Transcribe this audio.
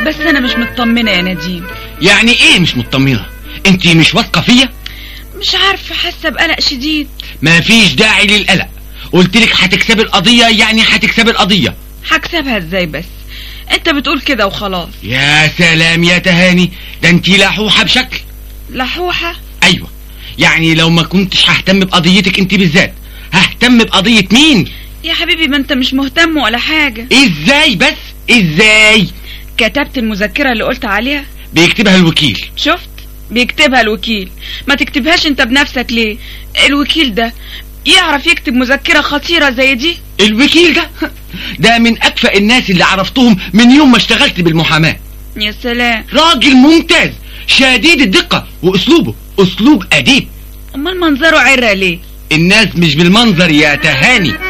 بس انا مش مطمنة يا نديم يعني ايه مش مطمنة انت مش واثقة فيا مش عارفة حاسة بقلق شديد مفيش داعي للقلق قلت لك هتكسبي القضية يعني هتكسبي القضية هكسبها ازاي بس انت بتقول كده وخلاص يا سلام يا تهاني ده انت لحوحة بشكل لحوحة ايوه يعني لو ما كنتش ههتم بقضيتك انت بالذات ههتم بقضية مين يا حبيبي ما انت مش مهتم ولا حاجة ازاي بس ازاي كتبت المذكرة اللي قلت عليها بيكتبها الوكيل شفت بيكتبها الوكيل ما تكتبهاش انت بنفسك ليه الوكيل ده يعرف يكتب مذكرة خطيرة زي دي الوكيل ده ده من اكفأ الناس اللي عرفتهم من يوم ما اشتغلت بالمحاماة يا سلام راجل ممتاز شديد الدقة واسلوبه اسلوب اديب امال منظره عرة ليه الناس مش بالمنظر يا تهاني